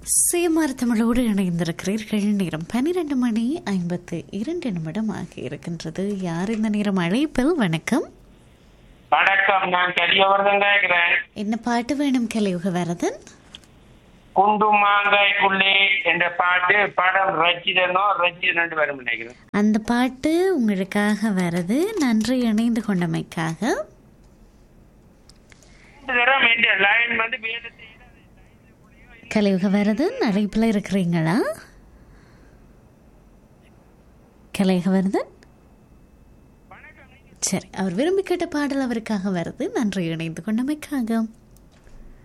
சேமார் தமிழோடு இணைந்திருக்கிறீர்கள் நேரம் பன்னிரண்டு மணி ஐம்பத்து இரண்டு நிமிடம் ஆகி இருக்கின்றது யார் இந்த நேரம் அழைப்பில் வணக்கம் வணக்கம் நான் கரியவர்தன் கேட்கிறேன் என்ன பாட்டு வேணும் கலியுக வரதன் குண்டு மாங்காய்க்குள்ளே என்ற பாட்டு படம் ரச்சிதனோ ரச்சிதன் ரெண்டு பேரும் நினைக்கிறேன் அந்த பாட்டு உங்களுக்காக வருது நன்றி இணைந்து கொண்டமைக்காக ரெண்டு தரம் இந்த லைன் வந்து வேதத்தை கலியுக வரதன் அழைப்பில் இருக்கிறீங்களா கலியுக வரதன் சரி அவர் விரும்பி கேட்ட பாடல் அவருக்காக வருது நன்றி இணைந்து கொண்டமைக்காக